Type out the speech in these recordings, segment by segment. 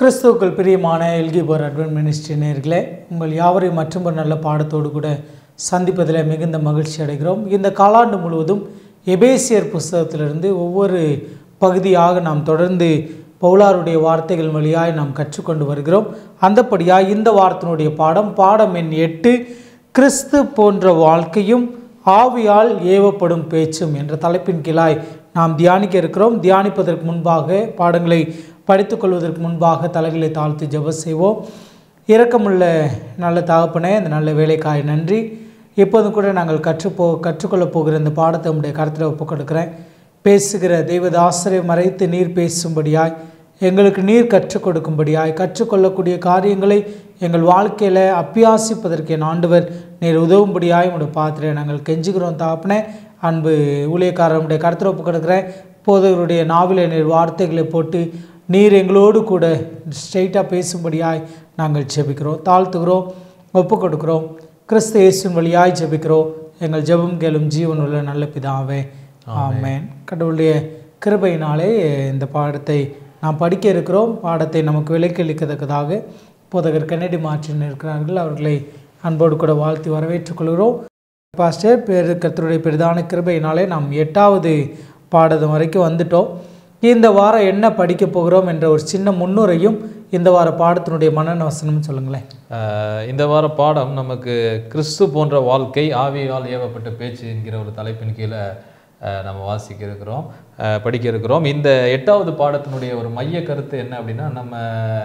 கிறிஸ்துவுக்குள் பிரியமான எல்கிபோர் advent ministry நேர்களே உங்கள் யாவரையும் மற்றும் ஒரு நல்ல பாடத்தோடு கூட சந்திப்பதில் மிகுந்த மகிழ்ச்சி அடைகிறோம் இந்த காலாண்டு முழுவதும் எபேசியர் புஸ்தகத்திலிருந்து ஒவ்வொரு பகுதியாக நாம் தொடர்ந்து பவுலாருடைய வார்த்தைகள் வழியாய் நாம் கற்றுக்கொண்டு வருகிறோம் அந்தப்படியாய் இந்த வாரத்தினுடைய பாடம் பாடம் எண் எட்டு கிறிஸ்து போன்ற வாழ்க்கையும் ஆவியால் ஏவப்படும் பேச்சும் என்ற தலைப்பின் கீழாய் நாம் தியானிக்க இருக்கிறோம் தியானிப்பதற்கு முன்பாக பாடங்களை படித்துக்கொள்வதற்கு முன்பாக தலைகளை தாழ்த்தி ஜெபம் செய்வோம் இரக்கமுள்ள நல்ல தகப்பனே இந்த நல்ல வேலைக்காய் நன்றி இப்போதும் கூட நாங்கள் கற்றுப்போ கற்றுக்கொள்ளப் போகிற இந்த பாடத்தை உடைய கருத்தில் ஒப்புக் கொடுக்கிறேன் பேசுகிற தெய்வதாசரை மறைத்து நீர் பேசும்படியாய் எங்களுக்கு நீர் கற்றுக் கொடுக்கும்படியாய் கற்றுக்கொள்ளக்கூடிய காரியங்களை எங்கள் வாழ்க்கையில் அப்பியாசிப்பதற்கு என் ஆண்டவர் நீர் உதவும்படியாய் உடைய பாத்திரை நாங்கள் கெஞ்சுகிறோம் தாப்பனே அன்பு ஊழியக்காரனுடைய கருத்தில் ஒப்புக் கொடுக்கிறேன் போதவருடைய நாவில நீர் வார்த்தைகளை போட்டு நீர் எங்களோடு கூட ஸ்ட்ரெயிட்டாக பேசும்படியாய் நாங்கள் ஜெபிக்கிறோம் தாழ்த்துகிறோம் ஒப்புக் கொடுக்கிறோம் கிறிஸ்து இயேசுவின் வழியாய் ஜெபிக்கிறோம் எங்கள் ஜெபம் கேளும் ஜீவன் உள்ள நல்ல பிதாவே ஆமென் கடவுளுடைய கிருபையினாலே இந்த பாடத்தை நாம் படிக்க இருக்கிறோம் பாடத்தை நமக்கு விலைக்களிக்கத்தக்கதாக போதகர் கன்னடி மாற்றின் இருக்கிறார்கள் அவர்களை அன்போடு கூட வாழ்த்தி வரவேற்றுக் கொள்கிறோம் பாஸ்டர் பேரு கர்த்தருடைய பெரிதான கிருபையினாலே நாம் எட்டாவது பாடகம் வரைக்கும் வந்துட்டோம் இந்த வாரம் என்ன படிக்க போகிறோம் என்ற ஒரு சின்ன முன்னுரையும் இந்த வார பாடத்தினுடைய மனன வசனம் சொல்லுங்களேன் ஆஹ் இந்த வார பாடம் நமக்கு கிறிஸ்து போன்ற வாழ்க்கை ஆவியால் ஏவப்பட்ட பேச்சு என்கிற ஒரு தலைப்பின் கீழே ஆஹ் நம்ம வாசிக்க இருக்கிறோம் ஆஹ் படிக்க இருக்கிறோம் இந்த எட்டாவது பாடத்தினுடைய ஒரு மைய கருத்து என்ன அப்படின்னா நம்ம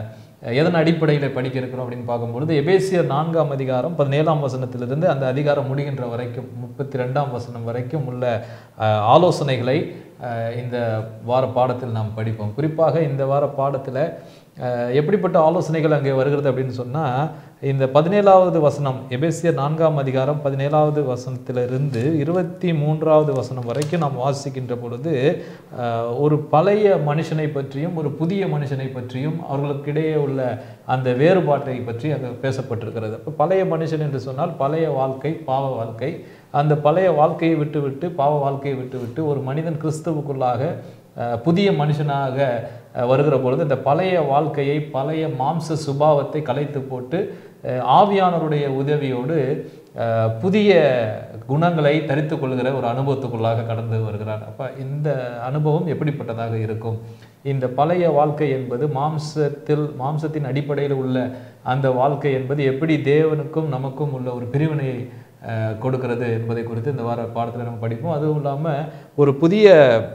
எதன் அடிப்படையில் படிக்க இருக்கிறோம் அப்படின்னு பார்க்கும்பொழுது எபேசியர் நான்காம் அதிகாரம் பதினேழாம் வசனத்திலிருந்து அந்த அதிகாரம் முடிகின்ற வரைக்கும் முப்பத்தி ரெண்டாம் வசனம் வரைக்கும் உள்ள ஆஹ் ஆலோசனைகளை ஆஹ் இந்த வார பாடத்தில் நாம் படிப்போம் குறிப்பாக இந்த வார பாடத்தில் அஹ் எப்படிப்பட்ட ஆலோசனைகள் அங்கே வருகிறது அப்படின்னு சொன்னால் இந்த பதினேழாவது வசனம் எபேசியர் நான்காம் அதிகாரம் பதினேழாவது வசனத்திலிருந்து இருபத்தி மூன்றாவது வசனம் வரைக்கும் நாம் வாசிக்கின்ற பொழுது அஹ் ஒரு பழைய மனுஷனை பற்றியும் ஒரு புதிய மனுஷனை பற்றியும் அவர்களுக்கிடையே உள்ள அந்த வேறுபாட்டை பற்றி அங்கே பேசப்பட்டிருக்கிறது அப்போ பழைய மனுஷன் என்று சொன்னால் பழைய வாழ்க்கை பாவ வாழ்க்கை அந்த பழைய வாழ்க்கையை விட்டுவிட்டு பாவ வாழ்க்கையை விட்டுவிட்டு ஒரு மனிதன் கிறிஸ்துவுக்குள்ளாக அஹ் புதிய மனுஷனாக அஹ் வருகிற பொழுது இந்த பழைய வாழ்க்கையை பழைய மாம்ச சுபாவத்தை கலைத்து போட்டு அஹ் ஆவியானவருடைய உதவியோடு அஹ் புதிய குணங்களை தரித்து கொள்கிற ஒரு அனுபவத்துக்குள்ளாக கடந்து வருகிறார் அப்போ இந்த அனுபவம் எப்படிப்பட்டதாக இருக்கும் இந்த பழைய வாழ்க்கை என்பது மாம்சத்தில் மாம்சத்தின் அடிப்படையில் உள்ள அந்த வாழ்க்கை என்பது எப்படி தேவனுக்கும் நமக்கும் உள்ள ஒரு பிரிவினையை அஹ் கொடுக்கிறது என்பதை குறித்து இந்த வார பாடத்தில் நம்ம படிப்போம் அதுவும் இல்லாமல் ஒரு புதிய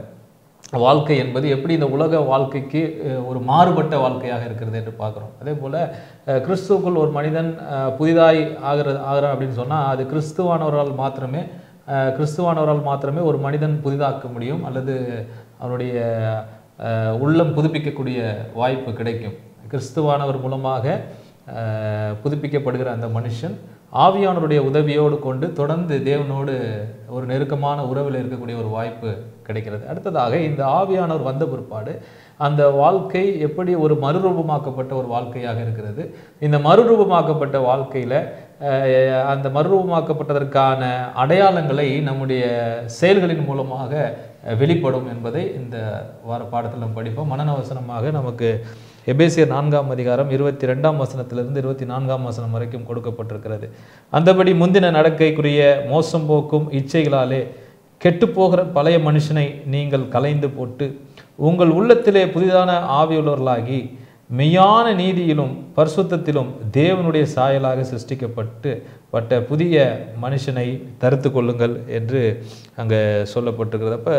வாழ்க்கை என்பது எப்படி இந்த உலக வாழ்க்கைக்கு அஹ், ஒரு மாறுபட்ட வாழ்க்கையாக இருக்கிறது என்று பார்க்குறோம் அதே போல் கிறிஸ்துவுக்குள் ஒரு மனிதன் அஹ், புதிதாய் ஆகிறது ஆகிறான் அப்படின்னு சொன்னால் அது கிறிஸ்துவானவரால் மாத்திரமே அஹ், கிறிஸ்துவானவரால் மாத்திரமே ஒரு மனிதன் புதிதாக்க முடியும் அல்லது அவனுடைய அஹ், உள்ளம் புதுப்பிக்கக்கூடிய வாய்ப்பு கிடைக்கும் கிறிஸ்துவானவர் மூலமாக அஹ், புதுப்பிக்கப்படுகிற அந்த மனுஷன் ஆவியானவருடைய உதவியோடு கொண்டு தொடர்ந்து தேவனோடு ஒரு நெருக்கமான உறவில் இருக்கக்கூடிய ஒரு வாய்ப்பு கிடைக்கிறது அடுத்ததாக இந்த ஆவியானவர் வந்த பிற்பாடு அந்த வாழ்க்கை எப்படி ஒரு மறுரூபமாக்கப்பட்ட ஒரு வாழ்க்கையாக இருக்கிறது இந்த மறுரூபமாக்கப்பட்ட வாழ்க்கையில் அந்த மறுரூபமாக்கப்பட்டதற்கான அடையாளங்களை நம்முடைய செயல்களின் மூலமாக அஹ், வெளிப்படும் என்பதை இந்த வார பாடத்தில் நம்ம படிப்போம் மனநவசனமாக நமக்கு எபேசியர் நான்காம் அதிகாரம் இருபத்தி ரெண்டாம் வசனத்திலிருந்து இருபத்தி நான்காம் வசனம் வரைக்கும் கொடுக்கப்பட்டிருக்கிறது அந்தபடி முந்தின நடக்கைக்குரிய மோசம் போக்கும் இச்சைகளாலே கெட்டுப்போகிற பழைய மனுஷனை நீங்கள் கலைந்து போட்டு உங்கள் உள்ளத்திலே புதிதான ஆவியுள்ளவர்களாகி மெய்யான நீதியிலும் பரிசுத்தத்திலும் தேவனுடைய சாயலாக சிருஷ்டிக்கப்பட்டு பட்ட புதிய மனுஷனை தரித்து கொள்ளுங்கள் என்று அங்கே சொல்லப்பட்டிருக்கிறது அப்போ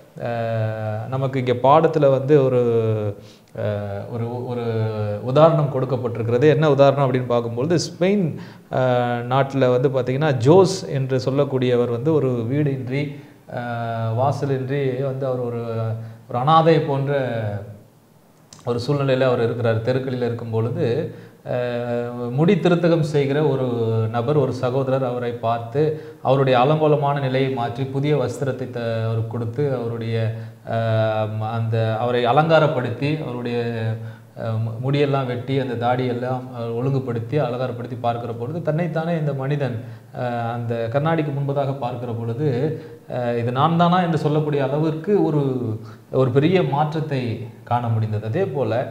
நமக்கு இங்கே பாடத்தில் வந்து ஒரு அஹ், ஒரு ஒரு உதாரணம் கொடுக்கப்பட்டிருக்கிறது என்ன உதாரணம் அப்படின்னு பார்க்கும்பொழுது ஸ்பெயின் நாட்டில் வந்து பார்த்திங்கன்னா ஜோஸ் என்று சொல்லக்கூடியவர் வந்து ஒரு வீடின்றி அஹ், வாசலின்றி வந்து அவர் ஒரு ஒரு அனாதை போன்ற ஒரு சூழ்நிலையில் அவர் இருக்கிறார் தெருக்களில் இருக்கும் பொழுது அஹ், முடி திருத்தகம் செய்கிற ஒரு நபர் ஒரு சகோதரர் அவரை பார்த்து அவருடைய அலங்கோலமான நிலையை மாற்றி புதிய வஸ்திரத்தை த அவருக்கு கொடுத்து அவருடைய அஹ், அந்த அவரை அலங்காரப்படுத்தி அவருடைய அஹ், மு- முடியெல்லாம் வெட்டி அந்த தாடியெல்லாம் அஹ், ஒழுங்குபடுத்தி அலங்காரப்படுத்தி பார்க்கிற பொழுது தன்னைத்தானே இந்த மனிதன் அஹ், அந்த கண்ணாடிக்கு முன்பதாக பார்க்கிற பொழுது அஹ், இது நான் தானா என்று சொல்லக்கூடிய அளவிற்கு ஒரு ஒரு பெரிய மாற்றத்தை காண முடிந்தது அதே போல்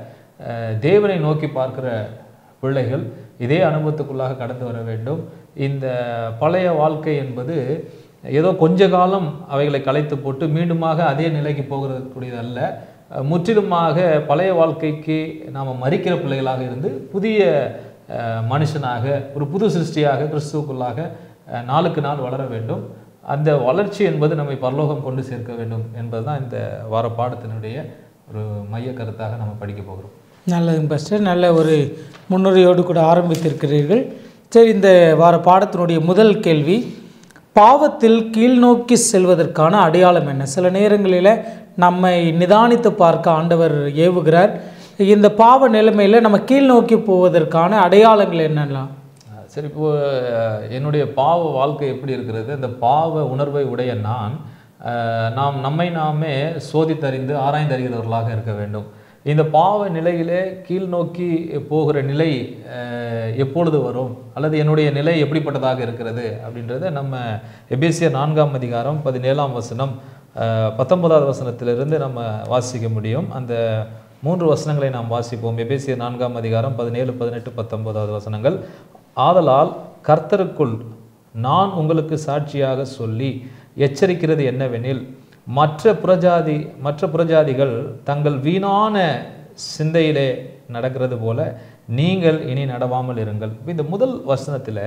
அஹ், தேவனை நோக்கி பார்க்கிற பிள்ளைகள் இதே அனுபவத்துக்குள்ளாக கடந்து வர வேண்டும் இந்த பழைய வாழ்க்கை என்பது ஏதோ கொஞ்ச காலம் அவைகளை கலைத்து போட்டு மீண்டுமாக அதே நிலைக்கு போகிறக்கூடியது அல்ல அஹ், முற்றிலுமாக பழைய வாழ்க்கைக்கு நாம் மறிக்கிற பிள்ளைகளாக இருந்து புதிய அஹ், மனுஷனாக ஒரு புது சிருஷ்டியாக கிறிஸ்துவுக்குள்ளாக அஹ், நாளுக்கு நாள் வளர வேண்டும் அந்த வளர்ச்சி என்பது நம்மை பரலோகம் கொண்டு சேர்க்க வேண்டும் என்பதுதான் இந்த வார பாடத்தினுடைய ஒரு மைய கருத்தாக நம்ம படிக்க போகிறோம் நல்லதுங்க பாஸ்டர் நல்ல ஒரு முன்னுரையோடு கூட ஆரம்பித்திருக்கிறீர்கள் சரி இந்த வார பாடத்தினுடைய முதல் கேள்வி பாவத்தில் கீழ்நோக்கி செல்வதற்கான அடையாளம் என்ன சில நேரங்களில் நம்மை நிதானித்து பார்க்க ஆண்டவர் ஏவுகிறார் இந்த பாவ நிலைமையில் நம்ம கீழ்நோக்கி போவதற்கான அடையாளங்கள் என்னெல்லாம் அஹ் சரி இப்போ அஹ், என்னுடைய பாவ வாழ்க்கை எப்படி இருக்கிறது அந்த பாவ உணர்வை உடைய நான் அஹ், நாம் நம்மை நாமே சோதித்தறிந்து ஆராய்ந்தறிகிறவர்களாக இருக்க வேண்டும் இந்த பாவ நிலையிலே கீழ் நோக்கி போகிற நிலை அஹ், எப்பொழுது வரும் அல்லது என்னுடைய நிலை எப்படிப்பட்டதாக இருக்கிறது அப்படின்றத நம்ம எபேசியர் நான்காம் அதிகாரம் பதினேழாம் வசனம் அஹ், பத்தொன்பதாவது வசனத்திலிருந்து நம்ம வாசிக்க முடியும் அந்த மூன்று வசனங்களை நாம் வாசிப்போம் எபேசியர் நான்காம் அதிகாரம் பதினேழு பதினெட்டு பத்தொன்பதாவது வசனங்கள் ஆதலால் கர்த்தருக்குள் நான் உங்களுக்கு சாட்சியாக சொல்லி எச்சரிக்கிறது என்னவெனில் மற்ற புறஜாதி மற்ற புறஜாதிகள் தங்கள் வீணான சிந்தையிலே நடக்கிறது போல நீங்கள் இனி நடவாமல் இருங்கள் இப்ப இந்த முதல் வசனத்தில்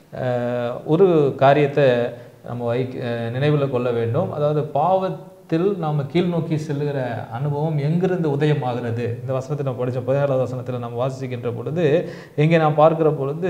ஒரு காரியத்தை நம்ம வைக்க நினைவில் கொள்ள வேண்டும் அதாவது பாவத்தில் நாம் கீழ் நோக்கி செல்லுகிற அனுபவம் எங்கிருந்து உதயமாகிறது இந்த வசனத்தை நம்ம படித்த பதினேழாவது வசனத்தில் நம்ம வாசிக்கின்ற பொழுது இங்கே நான் பார்க்கிற பொழுது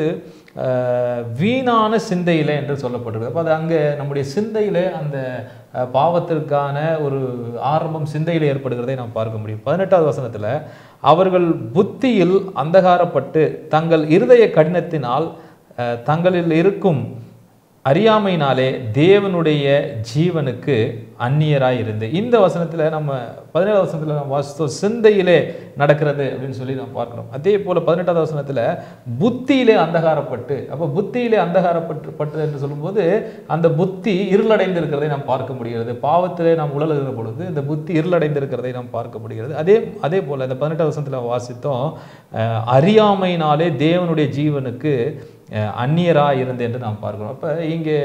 அஹ், வீணான சிந்தையிலே என்று சொல்லப்படுகிறது அப்போ அது அங்கே நம்முடைய சிந்தையிலே அந்த அஹ், பாவத்திற்கான ஒரு ஆரம்பம் சிந்தையில் ஏற்படுகிறதை நாம் பார்க்க முடியும் பதினெட்டாவது வசனத்தில் அவர்கள் புத்தியில் அந்தகாரப்பட்டு தங்கள் இருதய கடினத்தினால் அஹ், தங்களில் இருக்கும் அறியாமையினாலே தேவனுடைய ஜீவனுக்கு அந்நியராய் இருந்து இந்த வசனத்தில் நம்ம பதினேழாவது வசனத்தில் நம்ம வாசித்தோம் சிந்தையிலே நடக்கிறது அப்படின்னு சொல்லி நம்ம பார்க்கிறோம் அதே போல் பதினெட்டாவது வசனத்தில் புத்தியிலே அந்தகாரப்பட்டு அப்போ புத்தியிலே அந்தகாரப்பட்டு பட்டு என்று சொல்லும்போது அந்த புத்தி இருளடைந்து இருக்கிறதை நாம் பார்க்க முடிகிறது பாவத்திலே நாம் உழலுகிற பொழுது இந்த புத்தி இருளடைந்து இருக்கிறதை நாம் பார்க்க முடிகிறது அதே அதே போல் இந்த பதினெட்டாவது வசனத்தில் வாசித்தோம் அஹ், அறியாமையினாலே தேவனுடைய ஜீவனுக்கு அஹ் அந்நியராக இருந்து என்று நாம் பார்க்கிறோம் அப்போ இங்கே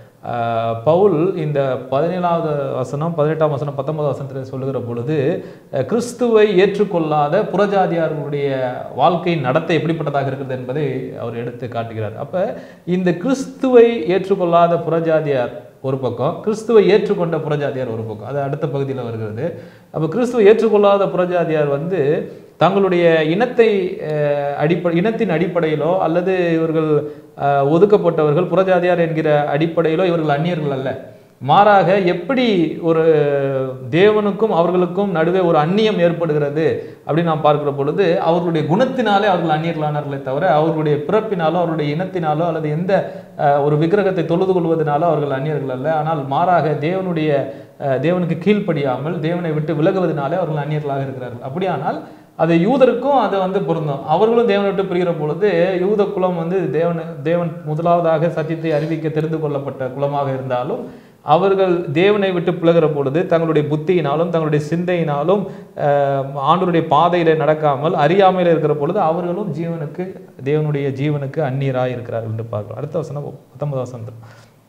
அஹ், பவுல் இந்த பதினேழாவது வசனம் பதினெட்டாம் வசனம் பத்தொன்பதாம் வசனத்தில் சொல்லுகிற பொழுது அஹ், கிறிஸ்துவை ஏற்றுக்கொள்ளாத புறஜாதியார்களுடைய வாழ்க்கையின் நடத்தை எப்படிப்பட்டதாக இருக்கிறது என்பதை அவர் எடுத்து காட்டுகிறார் அப்போ இந்த கிறிஸ்துவை ஏற்றுக்கொள்ளாத புறஜாதியார் ஒரு பக்கம் கிறிஸ்துவை ஏற்றுக்கொண்ட புறஜாதியார் ஒரு பக்கம் அது அடுத்த பகுதியில் வருகிறது அப்போ கிறிஸ்துவை ஏற்றுக்கொள்ளாத புறஜாதியார் வந்து தங்களுடைய இனத்தை அஹ், அடிப்படை இனத்தின் அடிப்படையிலோ அல்லது இவர்கள் அஹ், ஒதுக்கப்பட்டவர்கள் புறஜாதியார் என்கிற அடிப்படையிலோ இவர்கள் அந்நியர்கள் அல்ல மாறாக எப்படி ஒரு தேவனுக்கும் அவர்களுக்கும் நடுவே ஒரு அந்நியம் ஏற்படுகிறது அப்படின்னு நாம் பார்க்கிற பொழுது அவர்களுடைய குணத்தினாலே அவர்கள் அந்நியர்களானார்களே தவிர அவர்களுடைய பிறப்பினாலோ அவருடைய இனத்தினாலோ அல்லது எந்த அஹ், ஒரு விக்கிரகத்தை தொழுது கொள்வதனாலோ அவர்கள் அந்நியர்கள் அல்ல ஆனால் மாறாக தேவனுடைய அஹ், தேவனுக்கு கீழ்ப்படியாமல் தேவனை விட்டு விலகுவதனாலே அவர்கள் அந்நியர்களாக இருக்கிறார்கள் அப்படியானால் அது யூதருக்கும் அது வந்து பொருந்தும் அவர்களும் தேவனை விட்டு பிரிகிற பொழுது யூத குலம் வந்து தேவன் தேவன் முதலாவதாக சத்தியத்தை அறிவிக்க தெரிந்து கொள்ளப்பட்ட குலமாக இருந்தாலும் அவர்கள் தேவனை விட்டு பிளகிற பொழுது தங்களுடைய புத்தியினாலும் தங்களுடைய சிந்தையினாலும் அஹ், ஆண்டவருடைய பாதையில நடக்காமல் அறியாமையில் இருக்கிற பொழுது அவர்களும் ஜீவனுக்கு தேவனுடைய ஜீவனுக்கு அந்நியராய் இருக்கிறார்கள் என்று பார்க்கிறோம் அடுத்த வசனம் பத்தொன்பது வசனம்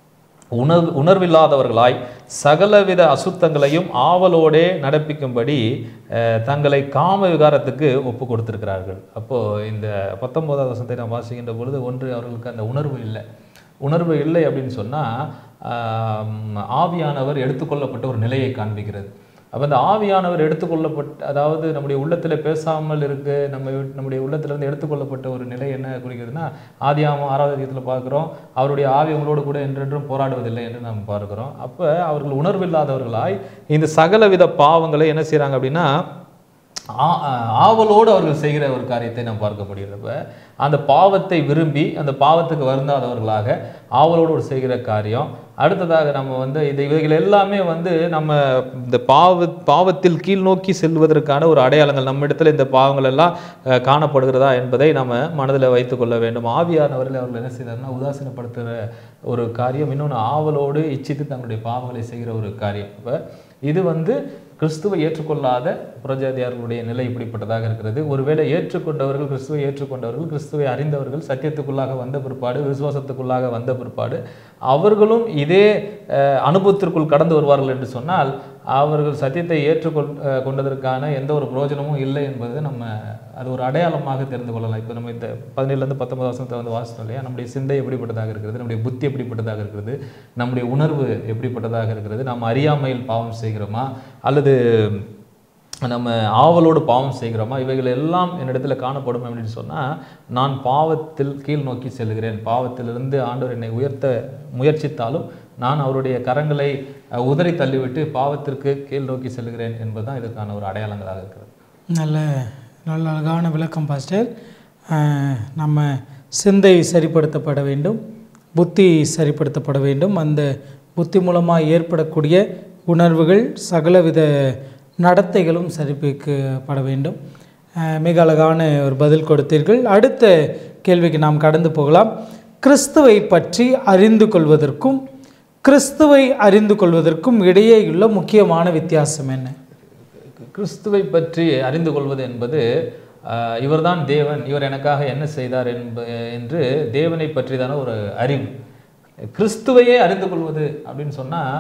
உணர் உணர்வில்லாதவர்களாய் சகலவித அசுத்தங்களையும் ஆவலோடே நடப்பிக்கும்படி அஹ், தங்களை காம விகாரத்துக்கு ஒப்பு கொடுத்திருக்கிறார்கள் அப்போ இந்த பத்தொன்பதாவது வசனத்தை நாம் வாசிக்கின்ற பொழுது ஒன்று அவர்களுக்கு அந்த உணர்வு இல்லை உணர்வு இல்லை அப்படின்னு சொன்னால் ஆவியானவர் எடுத்துக்கொள்ளப்பட்ட ஒரு நிலையை காண்பிக்கிறது அப்போ அந்த ஆவியானவர் எடுத்துக்கொள்ளப்பட்ட அதாவது நம்முடைய உள்ளத்தில் பேசாமல் இருக்கு நம்ம வீட்- நம்முடைய உள்ளத்திலிருந்து எடுத்துக்கொள்ளப்பட்ட ஒரு நிலை என்ன குறிக்கிறதுனா ஆதியாமம் ஆறாவது அதிகாரத்தில் பார்க்குறோம் அவருடைய ஆவி உங்களோடு கூட என்றென்றும் போராடுவதில்லை என்று நாம் பார்க்கிறோம் அப்போ அவர்கள் உணர்வில்லாதவர்களாய் இந்த சகலவித பாவங்களை என்ன செய்கிறாங்க அப்படின்னா ஆ- ஆவலோடு அவர்கள் செய்கிற ஒரு காரியத்தை நாம் பார்க்க முடிகிறப்ப அந்த பாவத்தை விரும்பி அந்த பாவத்துக்கு வருந்தாதவர்களாக ஆவலோடு ஒரு செய்கிற காரியம் அடுத்ததாக நம்ம வந்து இது இவைகள் எல்லாமே வந்து நம்ம இந்த பாவ பாவத்தில் கீழ் நோக்கி செல்வதற்கான ஒரு அடையாளங்கள் நம்ம இடத்துல இந்த பாவங்கள் எல்லாம் அஹ், காணப்படுகிறதா என்பதை நம்ம மனதில் வைத்துக்கொள்ள வேண்டும் ஆவியானவர்கள் அவர்கள் என்ன செய்தார்னா உதாசீனப்படுத்துகிற ஒரு காரியம் இன்னொன்று ஆவலோடு இச்சித்து தங்களுடைய பாவங்களை செய்கிற ஒரு காரியம் அப்போ இது வந்து கிறிஸ்துவை ஏற்றுக்கொள்ளாத புரஜாதியார்களுடைய நிலை இப்படிப்பட்டதாக இருக்கிறது ஒருவேளை ஏற்றுக்கொண்டவர்கள் கிறிஸ்துவை ஏற்றுக்கொண்டவர்கள் கிறிஸ்துவை அறிந்தவர்கள் சத்தியத்துக்குள்ளாக வந்த பிற்பாடு விசுவாசத்துக்குள்ளாக வந்த பிற்பாடு அவர்களும் இதே அஹ், அனுபவத்திற்குள் கடந்து வருவார்கள் என்று சொன்னால் அவர்கள் சத்தியத்தை ஏற்றுக்கொள் அஹ், கொண்டதற்கான எந்த ஒரு பிரயோஜனமும் இல்லை என்பது நம்ம அது ஒரு அடையாளமாக தெரிந்து கொள்ளலாம் இப்போ நம்ம இந்த பதினேழுலேருந்து பத்தொன்பது வருஷத்தை வந்து வாசித்தோம் இல்லையா நம்முடைய சிந்தை எப்படிப்பட்டதாக இருக்கிறது நம்முடைய புத்தி எப்படிப்பட்டதாக இருக்கிறது நம்முடைய உணர்வு எப்படிப்பட்டதாக இருக்கிறது நாம் அறியாமையில் பாவம் செய்கிறோமா அல்லது நம்ம ஆவலோடு பாவம் செய்கிறோமா இவைகள் எல்லாம் என்னிடத்துல காணப்படும் அப்படின்னு சொன்னால் நான் பாவத்தில் கீழ் நோக்கி செல்கிறேன் பாவத்திலிருந்து ஆண்டவர் என்னை உயர்த்த முயற்சித்தாலும் நான் அவருடைய கரங்களை அஹ், உதறி தள்ளிவிட்டு பாவத்திற்கு கீழ் நோக்கி செல்கிறேன் என்பதுதான் இதற்கான ஒரு அடையாளங்களாக இருக்கிறது நல்ல நல்ல அழகான விளக்கம் பாஸ்டர் அஹ், நம்ம சிந்தை சரிப்படுத்தப்பட வேண்டும் புத்தி சரிப்படுத்தப்பட வேண்டும் அந்த புத்தி மூலமாக ஏற்படக்கூடிய உணர்வுகள் சகலவித நடத்தைகளும் சரிபிக்கப்பட வேண்டும் அஹ், மிக அழகான ஒரு பதில் கொடுத்தீர்கள் அடுத்த கேள்விக்கு நாம் கடந்து போகலாம் கிறிஸ்துவை பற்றி அறிந்து கொள்வதற்கும் கிறிஸ்துவை அறிந்து கொள்வதற்கும் இடையேயுள்ள முக்கியமான வித்தியாசம் என்ன கிறிஸ்துவை பற்றி அறிந்து கொள்வது என்பது ஆஹ், இவர்தான் தேவன் இவர் எனக்காக என்ன செய்தார் என்ப என்று தேவனை பற்றிதான ஒரு அறிவு கிறிஸ்துவையே அறிந்து கொள்வது அப்படின்னு சொன்னால்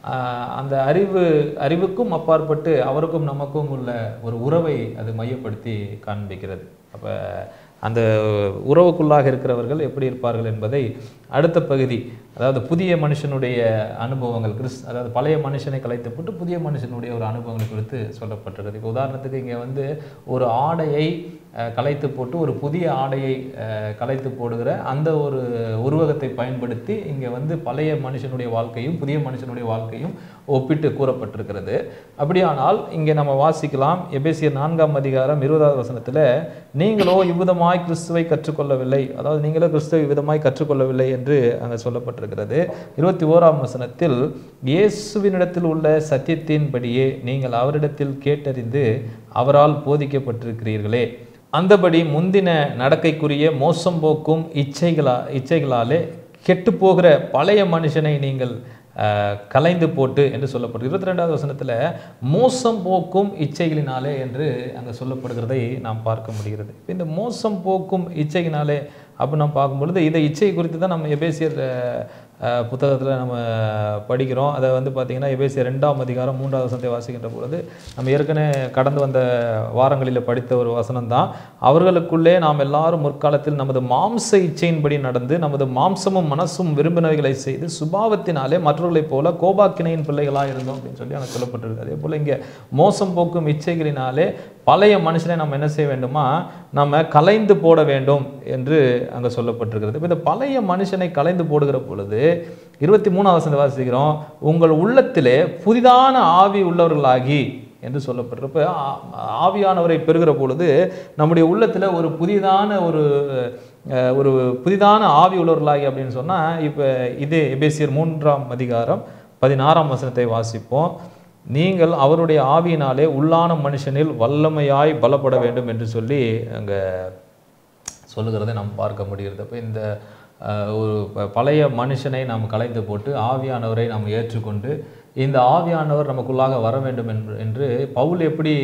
அந்த அறிவு அறிவுக்கும் அப்பாற்பட்டு அவருக்கும் நமக்கும் உள்ள ஒரு உறவை அது மையப்படுத்தி காண்பிக்கிறது அப்போ அந்த உறவுக்குள்ளாக இருக்கிறவர்கள் எப்படி இருப்பார்கள் என்பதை அடுத்த பகுதி அதாவது புதிய மனுஷனுடைய அனுபவங்கள் கிறிஸ் அதாவது பழைய மனுஷனை கலைத்து போட்டு புதிய மனுஷனுடைய ஒரு அனுபவங்கள் குறித்து சொல்லப்பட்டிருக்குது இப்போ உதாரணத்துக்கு இங்கே வந்து ஒரு ஆடையை அஹ், கலைத்து போட்டு ஒரு புதிய ஆடையை அஹ், கலைத்து போடுகிற அந்த ஒரு உருவகத்தை பயன்படுத்தி இங்கே வந்து பழைய மனுஷனுடைய வாழ்க்கையும் புதிய மனுஷனுடைய வாழ்க்கையும் ஒப்பிட்டு கூறப்பட்டிருக்கிறது அப்படியானால் இங்கே நம்ம வாசிக்கலாம் எபேசியர் நான்காம் அதிகாரம் இருபதாவது வசனத்தில் நீங்களோ இவ்விதமாய் கிறிஸ்துவை கற்றுக்கொள்ளவில்லை அதாவது நீங்களோ கிறிஸ்துவை இவ்விதமாய் கற்றுக்கொள்ளவில்லை என்று அங்கே சொல்லப்பட்டிருக்கிறது இருபத்தி ஓராம் வசனத்தில் இயேசுவினிடத்தில் உள்ள சத்தியத்தின்படியே நீங்கள் அவரிடத்தில் கேட்டறிந்து அவரால் போதிக்கப்பட்டிருக்கிறீர்களே அந்தபடி முந்தின நடக்கைக்குரிய மோசம் போக்கும் இச்சைகளா இச்சைகளாலே கெட்டுப் போகிற பழைய மனுஷனை நீங்கள் அஹ், கலைந்து போட்டு என்று சொல்லப்பட்டு இருபத்தி ரெண்டாவது வசனத்தில் மோசம் போக்கும் இச்சைகளினாலே என்று அங்கே சொல்லப்படுகிறதை நாம் பார்க்க முடிகிறது இப்ப இந்த மோசம் போக்கும் இச்சையினாலே அப்போ நம்ம பார்க்கும் பொழுது இந்த இச்சை குறித்து தான் நம்ம எபேசியர் புத்தகத்தில் நம்ம படிக்கிறோம் அதை வந்து பார்த்திங்கன்னா எபேசியர் ரெண்டாம் அதிகாரம் மூன்றாவது வசனத்தை வாசிக்கின்ற பொழுது நம்ம ஏற்கனவே கடந்து வந்த வாரங்களில் படித்த ஒரு வசனம் தான் அவர்களுக்குள்ளே நாம் எல்லாரும் முற்காலத்தில் நமது மாம்ச இச்சையின்படி நடந்து நமது மாம்சமும் மனசும் விரும்பினவைகளை செய்து சுபாவத்தினாலே மற்றவர்களைப் போல கோபாக்கினையின் பிள்ளைகளாக இருந்தோம் அப்படின்னு சொல்லி அங்கே சொல்லப்பட்டிருக்கு அதே போல் இங்கே மோசம் போக்கும் இச்சைகளினாலே பழைய மனுஷனை நம்ம என்ன செய்ய வேண்டுமா நம்ம கலைந்து போட வேண்டும் என்று அங்கே சொல்லப்பட்டிருக்கிறது இப்போ இந்த பழைய மனுஷனை கலைந்து போடுகிற பொழுது இருபத்தி மூணாவது வசனத்தை வாசிக்கிறோம் உங்கள் உள்ளத்திலே புதிதான ஆவி உள்ளவர்களாகி என்று சொல்லப்பட்டிருப்ப ஆ- ஆவியானவரை பெறுகிற பொழுது நம்முடைய உள்ளத்தில் ஒரு புதிதான ஒரு அஹ், ஒரு புதிதான ஆவி உள்ளவர்களாகி அப்படின்னு சொன்னால் இப்போ இதே எபேசியர் மூன்றாம் அதிகாரம் பதினாறாம் வசனத்தை வாசிப்போம் நீங்கள் அவருடைய ஆவியினாலே உள்ளான மனுஷனில் வல்லமையாய் பலப்பட வேண்டும் என்று சொல்லி அங்கே சொல்லுகிறதை நாம் பார்க்க முடிகிறது அப்போ இந்த அஹ், ஒரு ப- பழைய மனுஷனை நாம் கலைந்து போட்டு ஆவியானவரை நாம் ஏற்றுக்கொண்டு இந்த ஆவியானவர் நமக்குள்ளாக வர வேண்டும் என்று என்று பவுல் எப்படி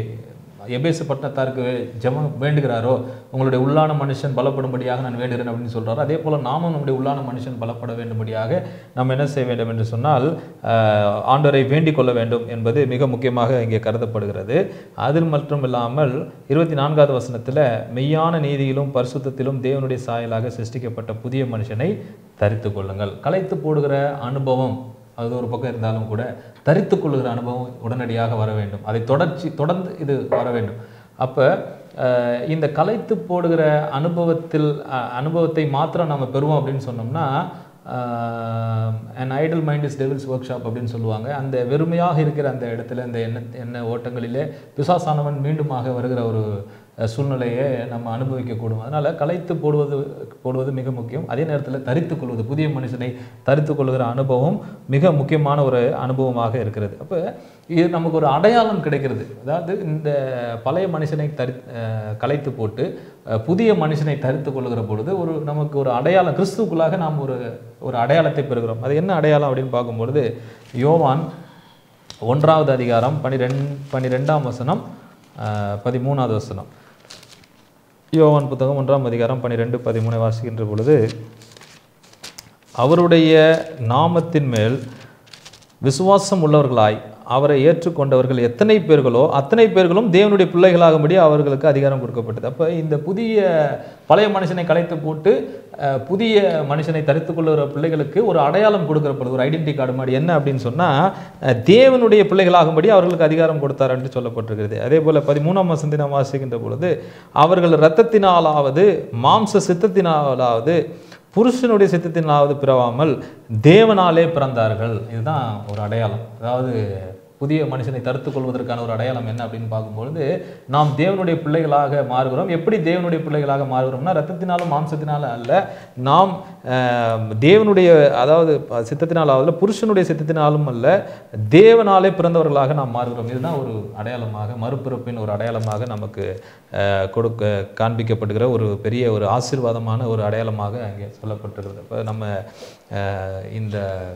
எபேசு பட்டணத்தாருக்கு ஜெபம் வேண்டுகிறாரோ உங்களுடைய உள்ளான மனுஷன் பலப்படும்படியாக நான் வேண்டுகிறேன் அப்படின்னு சொல்றாரோ அதே போல் நாமும் நம்முடைய உள்ளான மனுஷன் பலப்பட வேண்டும்படியாக நாம் என்ன செய்ய வேண்டும் என்று சொன்னால் ஆஹ், ஆண்டவரை வேண்டிக் கொள்ள வேண்டும் என்பது மிக முக்கியமாக இங்கே கருதப்படுகிறது அதில் மட்டும் இல்லாமல் இருபத்தி நான்காவது வசனத்தில் மெய்யான நீதியிலும் பரிசுத்தத்திலும் தேவனுடைய சாயலாக சிருஷ்டிக்கப்பட்ட புதிய மனுஷனை தரித்து கொள்ளுங்கள் கலைத்து போடுகிற அனுபவம் அது ஒரு பக்கம் இருந்தாலும் கூட தரித்து கொள்ளுகிற அனுபவம் உடனடியாக வர வேண்டும் அதை தொடர்ச்சி தொடர்ந்து இது வர வேண்டும் அப்போ இந்த கலைத்து போடுகிற அனுபவத்தில் அஹ், அனுபவத்தை மாத்திரம் நம்ம பெறுவோம் அப்படின்னு சொன்னோம்னா an idle mind is devil's workshop அப்படின்னு சொல்லுவாங்க அந்த வெறுமையாக இருக்கிற அந்த இடத்துல இந்த எண்ண எண்ண ஓட்டங்களிலே பிசாசானவன் மீண்டுமாக வருகிற ஒரு அஹ், சூழ்நிலையை நம்ம அனுபவிக்கக்கூடும் அதனால் கலைத்து போடுவது போடுவது மிக முக்கியம் அதே நேரத்தில் தரித்து கொள்வது புதிய மனுஷனை தரித்து கொள்கிற அனுபவம் மிக முக்கியமான ஒரு அனுபவமாக இருக்கிறது அப்போ இது நமக்கு ஒரு அடையாளம் கிடைக்கிறது அதாவது இந்த பழைய மனுஷனை தரி அஹ், கலைத்து போட்டு அஹ், புதிய மனுஷனை தரித்து கொள்கிற பொழுது ஒரு நமக்கு ஒரு அடையாளம் கிறிஸ்துவுக்குள்ளாக நாம் ஒரு ஒரு அடையாளத்தை பெறுகிறோம் அது என்ன அடையாளம் அப்படின்னு பார்க்கும்பொழுது யோவான் ஒன்றாவது அதிகாரம் பனிரெண் பனிரெண்டாம் வசனம் அஹ், பதிமூணாவது வசனம் யோவான் புத்தகம் ஒன்றாம் அதிகாரம் பன்னிரெண்டு பதிமூணை வாசிக்கின்ற பொழுது அவருடைய நாமத்தின் மேல் விசுவாசம் உள்ளவர்களாய் அவரை ஏற்றுக்கொண்டவர்கள் எத்தனை பேர்களோ அத்தனை பேர்களும் தேவனுடைய பிள்ளைகளாகும்படி அவர்களுக்கு அதிகாரம் கொடுக்கப்பட்டது அப்போ இந்த புதிய பழைய மனுஷனை கலைத்து போட்டு அஹ், புதிய மனுஷனை தரித்து கொள்ளுகிற பிள்ளைகளுக்கு ஒரு அடையாளம் கொடுக்கப்படுது ஒரு ஐடென்டி கார்டு மாதிரி என்ன அப்படின்னு சொன்னால் தேவனுடைய பிள்ளைகளாகும்படி அவர்களுக்கு அதிகாரம் கொடுத்தார் என்று சொல்லப்பட்டிருக்கிறது அதே போல் பதிமூணாம் வசந்தி நாம் வாசிக்கின்ற பொழுது அவர்கள் இரத்தத்தினாலாவது மாம்ச சித்தத்தினாலாவது புருஷனுடைய சித்தத்தினாவது பிறவாமல் தேவனாலே பிறந்தார்கள் இதுதான் ஒரு அடையாளம் அதாவது புதிய மனுஷனை தடுத்துக் கொள்வதற்கான ஒரு அடையாளம் என்ன அப்படின்னு பார்க்கும்பொழுது நாம் தேவனுடைய பிள்ளைகளாக மாறுகிறோம் எப்படி தேவனுடைய பிள்ளைகளாக மாறுகிறோம்னா ரத்தத்தினாலும் மாம்சத்தினாலும் அல்ல நாம் ஆஹ், தேவனுடைய அதாவது சித்தத்தினாலாவது புருஷனுடைய சித்தத்தினாலும் அல்ல தேவனாலே பிறந்தவர்களாக நாம் மாறுகிறோம் இதுதான் ஒரு அடையாளமாக மறுபிறப்பின் ஒரு அடையாளமாக நமக்கு ஆஹ், கொடுக்க காண்பிக்கப்படுகிற ஒரு பெரிய ஒரு ஆசீர்வாதமான ஒரு அடையாளமாக அங்கே சொல்லப்பட்டிருக்கிறது இப்போ நம்ம ஆஹ், இந்த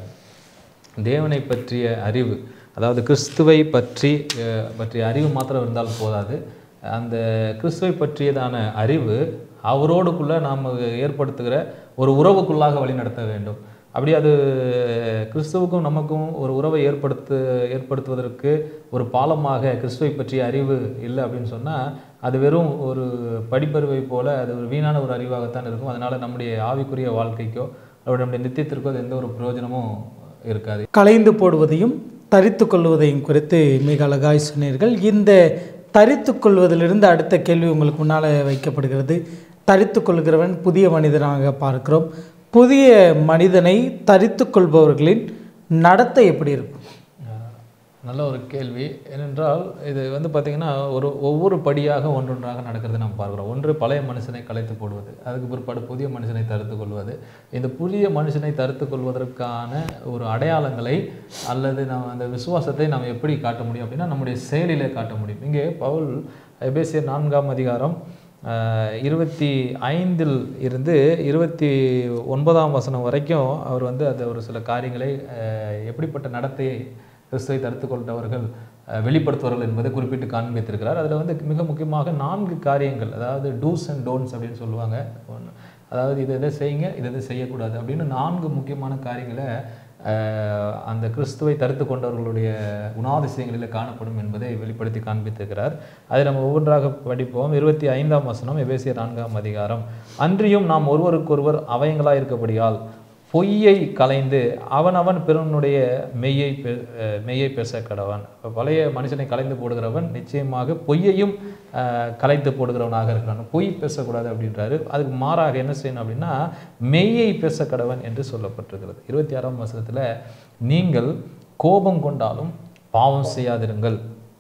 தேவனை பற்றிய அறிவு அதாவது கிறிஸ்துவை பற்றி அஹ், பற்றிய அறிவு மாத்திரம் இருந்தால் போதாது அந்த கிறிஸ்துவை பற்றியதான அறிவு அவரோடுக்குள்ள நாம் ஏற்படுத்துகிற ஒரு உறவுக்குள்ளாக வழிநடத்த வேண்டும் அப்படி அது கிறிஸ்துவுக்கும் நமக்கும் ஒரு உறவை ஏற்படுத்து ஏற்படுத்துவதற்கு ஒரு பாலமாக கிறிஸ்துவை பற்றிய அறிவு இல்லை அப்படின்னு சொன்னால் அது வெறும் ஒரு படிப்பறிவை போல அது ஒரு வீணான ஒரு அறிவாகத்தான் இருக்கும் அதனால் நம்முடைய ஆவிக்குரிய வாழ்க்கைக்கோ அல்லது நம்முடைய நித்தியத்திற்கோ அது எந்த ஒரு பிரயோஜனமும் இருக்காது களைந்து போடுவதையும் தரித்து கொள்வதையும் குறித்து மிக அழகாய் சொன்னீர்கள் இந்த தரித்து கொள்வதிலிருந்து அடுத்த கேள்வி உங்களுக்கு முன்னால் வைக்கப்படுகிறது தரித்து கொள்கிறவன் புதிய மனிதனாக பார்க்கிறோம் புதிய மனிதனை தரித்து கொள்பவர்களின் நடத்தை எப்படி இருக்கும் அஹ் நல்ல ஒரு கேள்வி ஏனென்றால் இது வந்து பார்த்திங்கன்னா ஒரு ஒவ்வொரு படியாக ஒன்றொன்றாக நடக்கிறது நம்ம பார்க்குறோம் ஒன்று பழைய மனுஷனை கலைத்து போடுவது அதுக்கு பிற்பாடு புதிய மனுஷனை தடுத்து கொள்வது இந்த புதிய மனுஷனை தடுத்து கொள்வதற்கான ஒரு அடையாளங்களை அல்லது நம்ம அந்த விசுவாசத்தை நாம் எப்படி காட்ட முடியும் அப்படின்னா நம்முடைய செயலிலே காட்ட முடியும் இங்கே பவுல் எபேசியர் நான்காம் அதிகாரம் அஹ், இருபத்தி ஐந்தில் இருந்து இருபத்தி ஒன்பதாம் வசனம் வரைக்கும் அவர் வந்து அந்த ஒரு சில காரியங்களை அஹ், எப்படிப்பட்ட நடத்தையை கிறிஸ்துவை தடுத்து கொண்டவர்கள் அஹ், வெளிப்படுத்துவார்கள் என்பதை குறிப்பிட்டு காண்பித்திருக்கிறார் அதில் வந்து மிக முக்கியமாக நான்கு காரியங்கள் அதாவது டூஸ் அண்ட் டோன்ட்ஸ் அப்படின்னு சொல்லுவாங்க ஒண்ணு. அதாவது இதை இதை செய்யுங்க இதை இதை செய்யக்கூடாது அப்படின்னு நான்கு முக்கியமான காரியங்களை அஹ், அந்த கிறிஸ்துவை தடுத்து கொண்டவர்களுடைய குணாதிசயங்களில் காணப்படும் என்பதை வெளிப்படுத்தி காண்பித்திருக்கிறார் அதை நம்ம ஒவ்வொன்றாக படிப்போம் இருபத்தி ஐந்தாம் வசனம் எபேசியர் நான்காம் அதிகாரம் அன்றியும் நாம் ஒருவருக்கொருவர் அவயங்களாக இருக்கபடியால் பொய்யை கலைந்து அவனவன் பிறனுடைய மெய்யை பெ- அஹ் மெய்யை பேச கடவன் அப்ப பழைய மனுஷனை கலைந்து போடுகிறவன் நிச்சயமாக பொய்யையும் அஹ், கலைத்து போடுகிறவனாக இருக்கிறான் பொய் பேசக்கூடாது அப்படின்றாரு அதுக்கு மாறாக என்ன செய்யணும் அப்படின்னா மெய்யை பேச கடவன் என்று சொல்லப்பட்டிருக்கிறது இருபத்தி ஆறாம் வசனத்தில் நீங்கள் கோபம் கொண்டாலும் பாவம் செய்யாதிருங்கள்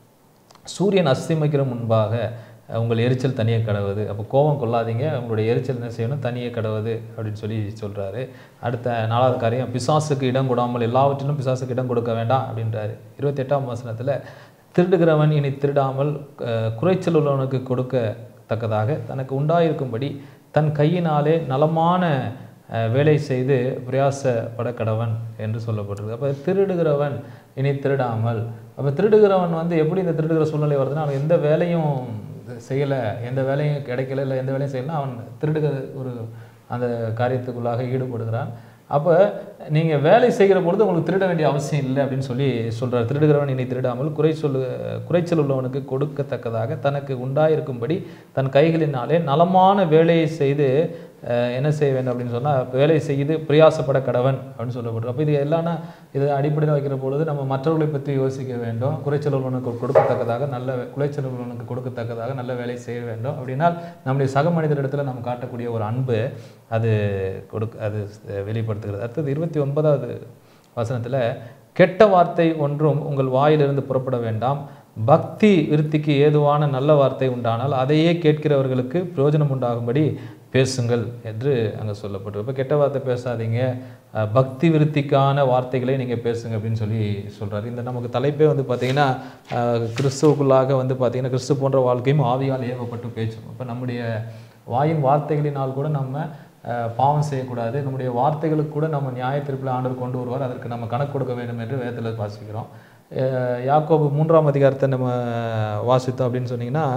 சூரியன் அஸ்தமிக்கிற முன்பாக அஹ், உங்கள் எரிச்சல் தனியே கடவுது அப்போ கோபம் கொள்ளாதீங்க உங்களுடைய எரிச்சல் என்ன செய்யணும் தனியே கடவுது அப்படின்னு சொல்லி சொல்கிறாரு அடுத்த நாலாவது காரியம் பிசாசுக்கு இடம் கொடாமல் எல்லாவற்றிலும் பிசாசுக்கு இடம் கொடுக்க வேண்டாம் அப்படின்றாரு இருபத்தெட்டாம் வசனத்தில் திருடுகிறவன் இனி திருடாமல் அஹ், குறைச்சல் உள்ளவனுக்கு கொடுக்கத்தக்கதாக தனக்கு உண்டாயிருக்கும்படி தன் கையினாலே நலமான அஹ், வேலை செய்து பிரயாசப்பட கடவன் என்று சொல்லப்பட்டிருக்கு அப்போ திருடுகிறவன் இனி திருடாமல் அப்போ திருடுகிறவன் வந்து எப்படி இந்த திருடுகிற சூழ்நிலை வருதுன்னா அவன் எந்த வேலையும் செய்யலை எந்த வேலையும் கிடைக்கல இல்லை எந்த வேலையும் செய்யலைன்னா அவன் திருடுகிற ஒரு அந்த காரியத்துக்குள்ளாக ஈடுபடுகிறான் அப்போ நீங்கள் வேலை செய்கிற பொழுது உங்களுக்கு திருட வேண்டிய அவசியம் இல்லை அப்படின்னு சொல்லி சொல்கிறார் திருடுகிறவன் இனி திருடாமல் குறை சொல்லு குறைச்சல் உள்ளவனுக்கு கொடுக்கத்தக்கதாக தனக்கு உண்டாயிருக்கும்படி தன் கைகளினாலே நலமான வேலையை செய்து அஹ், என்ன செய்ய வேண்டும் அப்படின்னு சொன்னால் வேலை செய்து பிரயாசப்பட கடவன் அப்படின்னு சொல்லப்படும் அப்போ இது எல்லாம்னா இது அடிப்படையில் வைக்கிற பொழுது நம்ம மற்றவர்களை பற்றி யோசிக்க வேண்டும் குறைச்சல் உள்ளவனுக்கு கொடுக்கத்தக்கதாக நல்ல குறைச்சல் உள்ளவனுக்கு கொடுக்கத்தக்கதாக நல்ல வேலை செய்ய வேண்டும் அப்படின்னா நம்முடைய சக மனிதரிடத்தில் நம்ம காட்டக்கூடிய ஒரு அன்பு அது கொடுக்க அது வெளிப்படுத்துகிறது அடுத்தது இருபத்தி ஒன்பதாவது வசனத்தில் கெட்ட வார்த்தை ஒன்றும் உங்கள் வாயிலிருந்து புறப்பட வேண்டாம் பக்தி விருத்திக்கு ஏதுவான நல்ல வார்த்தை உண்டானால் அதையே கேட்கிறவர்களுக்கு பிரயோஜனம் உண்டாகும்படி பேசுங்கள் என்று அங்கே சொல்லப்பட்டிருக்கு இப்போ கெட்ட வார்த்தை பேசாதீங்க அஹ், பக்தி விருத்திக்கான வார்த்தைகளை நீங்கள் பேசுங்க அப்படின்னு சொல்லி சொல்றாரு இந்த நமக்கு தலைப்பே வந்து பார்த்தீங்கன்னா அஹ், கிறிஸ்துவுக்குள்ளாக வந்து பார்த்தீங்கன்னா கிறிஸ்து போன்ற வாழ்க்கையும் ஆவியால் ஏவப்பட்டு பேச்சும் இப்போ நம்முடைய வாயின் வார்த்தைகளினால் கூட நம்ம அஹ், பாவம் செய்யக்கூடாது நம்முடைய வார்த்தைகளுக்கு கூட நம்ம நியாய தீர்ப்பில் ஆண்டவர் கொண்டு வருவார் அதற்கு நம்ம கணக்கு கொடுக்க வேண்டும் என்று வேதத்தில் வாசிக்கிறோம் அஹ் யாக்கோபு மூன்றாம் அதிகாரத்தை நம்ம வாசித்தோம் அப்படின்னு சொன்னீங்கன்னா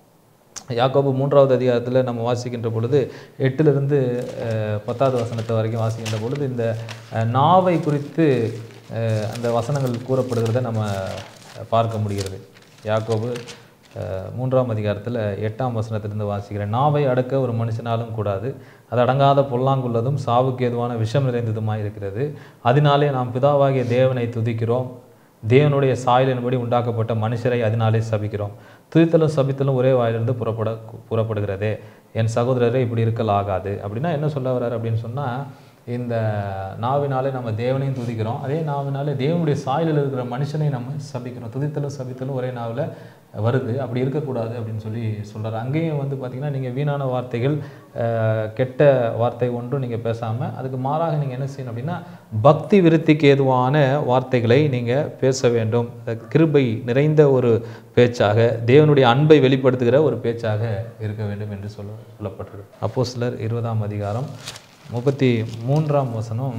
யாக்கோபு மூன்றாவது அதிகாரத்தில் நம்ம வாசிக்கின்ற பொழுது எட்டிலிருந்து அஹ், பத்தாவது வசனத்தை வரைக்கும் வாசிக்கின்ற பொழுது இந்த அஹ், நாவை குறித்து அஹ், அந்த வசனங்கள் கூறப்படுகிறத நம்ம பார்க்க முடிகிறது யாக்கோபு அஹ், மூன்றாம் அதிகாரத்தில் எட்டாம் வசனத்திலிருந்து வாசிக்கிறேன் நாவை அடக்க ஒரு மனுஷனாலும் கூடாது அது அடங்காத பொல்லாங்குள்ளதும் சாவுக்கு ஏதுவான விஷம் நிறைந்ததுமாய் இருக்கிறது அதனாலே நாம் பிதாவாகிய தேவனை துதிக்கிறோம் தேவனுடைய சாயலின்படி உண்டாக்கப்பட்ட மனுஷரை அதனாலே சபிக்கிறோம் துதித்தலும் சபித்தலும் ஒரே வாயிலிருந்து புறப்பட புறப்படுகிறதே என் சகோதரரே இப்படி இருக்கல் ஆகாது அப்படின்னா என்ன சொல்ல வர்றாரு அப்படின்னு சொன்னால் இந்த நாவினாலே நம்ம தேவனையும் துதிக்கிறோம் அதே நாவினாலே தேவனுடைய சாயலில் இருக்கிற மனுஷனை நம்ம சபிக்கிறோம் துதித்தலும் சபித்தலும் ஒரே நாவில் வருது அப்படி இருக்கக்கூடாது அப்படின்னு சொல்லி சொல்றாரு அங்கேயும் வந்து பார்த்திங்கன்னா நீங்கள் வீணான வார்த்தைகள் அஹ், கெட்ட வார்த்தை ஒன்றும் நீங்கள் பேசாமல் அதுக்கு மாறாக நீங்கள் என்ன செய்யணும் அப்படின்னா பக்தி விருத்திக்கு ஏதுவான வார்த்தைகளை நீங்கள் பேச வேண்டும் அஹ், கிருபை நிறைந்த ஒரு பேச்சாக தேவனுடைய அன்பை வெளிப்படுத்துகிற ஒரு பேச்சாக இருக்க வேண்டும் என்று சொல்ல சொல்லப்பட்டிருக்கு அப்போ சிலர் இருபதாம் அதிகாரம் முப்பத்தி மூன்றாம் வசனம்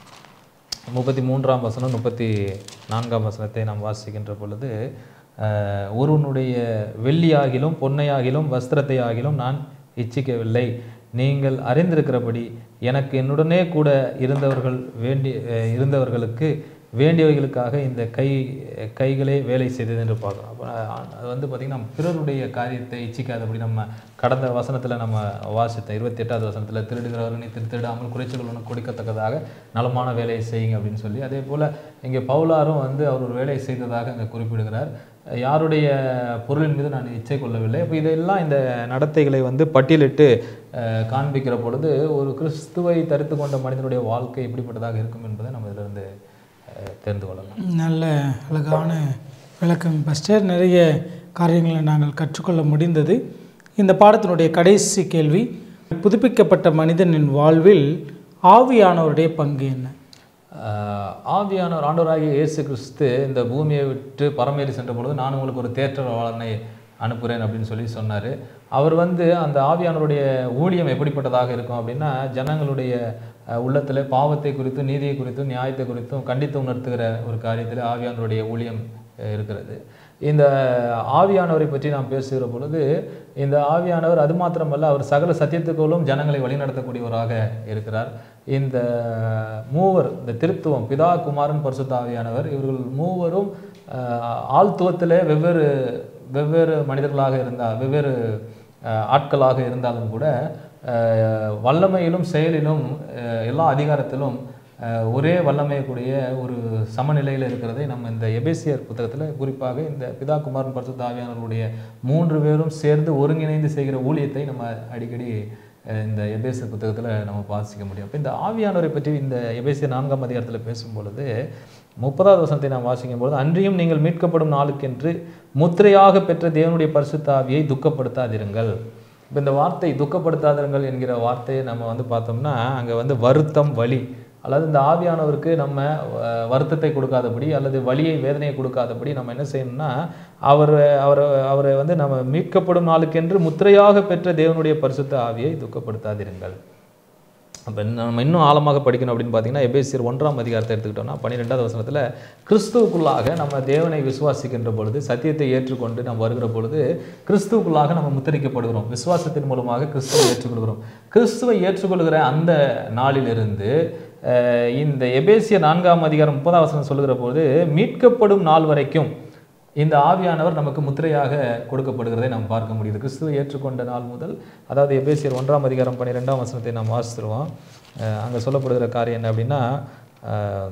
முப்பத்தி மூன்றாம் வசனம் முப்பத்தி நான்காம் வசனத்தை நாம் வாசிக்கின்ற பொழுது அஹ், ஒருவனுடைய வெள்ளியாகிலும் பொன்னையாகிலும் வஸ்திரத்தை ஆகிலும் நான் இச்சிக்கவில்லை நீங்கள் அறிந்திருக்கிறபடி எனக்கு என்னுடனே கூட இருந்தவர்கள் வேண்டி அஹ், இருந்தவர்களுக்கு வேண்டியவைகளுக்காக இந்த கை கைகளே வேலை செய்தது என்று பார்க்குறோம் அப்போ அது வந்து பார்த்திங்கன்னா பிறருடைய காரியத்தை இச்சிக்காதபடி நம்ம கடந்த வசனத்தில் நம்ம வாசித்தோம் இருபத்தி எட்டாவது வசனத்தில் திருடுகிறவர் நீ திரு திருடாமல் குறைச்சல் ஒன்று கொடுக்கத்தக்கதாக நலமான வேலையை செய்யுங்க அப்படின்னு சொல்லி அதே போல் இங்கே பவுலாரும் வந்து அவர் ஒரு வேலையை செய்ததாக அங்கே குறிப்பிடுகிறார் யாருடைய பொருளின் மீது நான் இச்சை கொள்ளவில்லை அப்போ இதெல்லாம் இந்த நடத்தைகளை வந்து பட்டியலிட்டு அஹ், காண்பிக்கிற பொழுது ஒரு கிறிஸ்துவை தரித்து கொண்ட மனிதனுடைய வாழ்க்கை எப்படிப்பட்டதாக இருக்கும் என்பதை நம்ம இதிலிருந்து அஹ், தெரிந்து கொள்ளலாம் நல்ல அழகான விளக்கம் பஸ்டர் நிறைய காரியங்களை நாங்கள் கற்றுக்கொள்ள முடிந்தது இந்த பாடத்தினுடைய கடைசி கேள்வி புதுப்பிக்கப்பட்ட மனிதனின் வாழ்வில் ஆவியானவருடைய பங்கு என்ன ஆஹ் ஆவியானவர் ஆண்டவராகிய இயேசு கிறிஸ்து இந்த பூமியை விட்டு பரமேறி சென்ற பொழுது நான் உங்களுக்கு ஒரு தேற்றவாளனை அனுப்புகிறேன் அப்படின்னு சொல்லி சொன்னார் அவர் வந்து அந்த ஆவியானவருடைய ஊழியம் எப்படிப்பட்டதாக இருக்கும் அப்படின்னா ஜனங்களுடைய அஹ், உள்ளத்துல பாவத்தை குறித்தும் நீதியை குறித்தும் நியாயத்தை குறித்தும் கண்டித்து உணர்த்துகிற ஒரு காரியத்தில் ஆவியானவருடைய ஊழியம் அஹ், இருக்கிறது இந்த ஆவியானவரை பற்றி நாம் பேசுகிற பொழுது இந்த ஆவியானவர் அது மாத்திரமல்ல அவர் சகல சத்தியத்துக்குள்ளும் ஜனங்களை வழிநடத்தக்கூடியவராக இருக்கிறார் இந்த மூவர் இந்த திருத்துவம் பிதா குமாரன் பரிசுத்த ஆவியானவர் இவர்கள் மூவரும் ஆஹ், ஆழ்த்துவத்திலே வெவ்வேறு வெவ்வேறு மனிதர்களாக இருந்தால் வெவ்வேறு ஆஹ், ஆட்களாக இருந்தாலும் கூட ஆஹ், வல்லமையிலும் செயலிலும் ஆஹ், எல்லா அதிகாரத்திலும் ஆஹ், ஒரே வல்லமையக்கூடிய ஒரு சமநிலையில் இருக்கிறதை நம்ம இந்த எபேசியர் புத்தகத்தில் குறிப்பாக இந்த பிதா குமாரன் பரிசுத்த ஆவியானவருடைய மூன்று பேரும் சேர்ந்து ஒருங்கிணைந்து செய்கிற ஊழியத்தை நம்ம அடிக்கடி அஹ், இந்த எபேசியர் புத்தகத்தில் நம்ம வாசிக்க முடியும் அப்போ இந்த ஆவியானவரை பற்றி இந்த எபேசியர் நான்காம் அதிகாரத்தில் பேசும் பொழுது முப்பதாவது வசனத்தை நாம் வாசிக்கும் பொழுது அன்றியும் நீங்கள் மீட்கப்படும் நாளுக்கென்று முத்திரையாக பெற்ற தேவனுடைய பரிசுத்த ஆவியை துக்கப்படுத்தாதிருங்கள் இப்போ இந்த வார்த்தை துக்கப்படுத்தாதிருங்கள் என்கிற வார்த்தையை நம்ம வந்து பார்த்தோம்னா அங்கே வந்து வருத்தம் வலி அல்லது இந்த ஆவியானவருக்கு நம்ம அஹ், வருத்தத்தை கொடுக்காதபடி அல்லது வலியை வேதனையை கொடுக்காதபடி நம்ம என்ன செய்யணும்னா அவர் அவரை அவரை வந்து நம்ம மீட்கப்படும் நாளுக்கென்று முத்திரையாக பெற்ற தேவனுடைய பரிசுத்த ஆவியை துக்கப்படுத்தாதிருங்கள் அப்போ நம்ம இன்னும் ஆழமாக படிக்கணும் அப்படின்னு பார்த்தீங்கன்னா எபேசியர் ஒன்றாம் அதிகாரத்தை எடுத்துக்கிட்டோம்னா பன்னிரெண்டாவது வசனத்தில் கிறிஸ்துவுக்குள்ளாக நம்ம தேவனை விசுவாசிக்கின்ற பொழுது சத்தியத்தை ஏற்றுக்கொண்டு நம்ம வருகிற பொழுது கிறிஸ்துவுக்குள்ளாக நம்ம முத்திரிக்கப்படுகிறோம் விசுவாசத்தின் மூலமாக கிறிஸ்துவை ஏற்றுக்கொள்கிறோம் கிறிஸ்துவை ஏற்றுக்கொள்கிற அந்த நாளிலிருந்து அஹ், இந்த எபேசியர் நான்காம் அதிகாரம் முப்பதாம் வசனம் சொல்லுகிற போது மீட்கப்படும் நாள் வரைக்கும் இந்த ஆவியானவர் நமக்கு முத்திரையாக கொடுக்கப்படுகிறதை நாம் பார்க்க முடியுது கிறிஸ்துவை ஏற்றுக்கொண்ட நாள் முதல் அதாவது எபேசியர் ஒன்றாம் அதிகாரம் பன்னிரெண்டாம் வசனத்தை நாம் வாசித்துருவோம் அங்கே சொல்லப்படுகிற காரியம் என்ன அப்படின்னா அஹ்,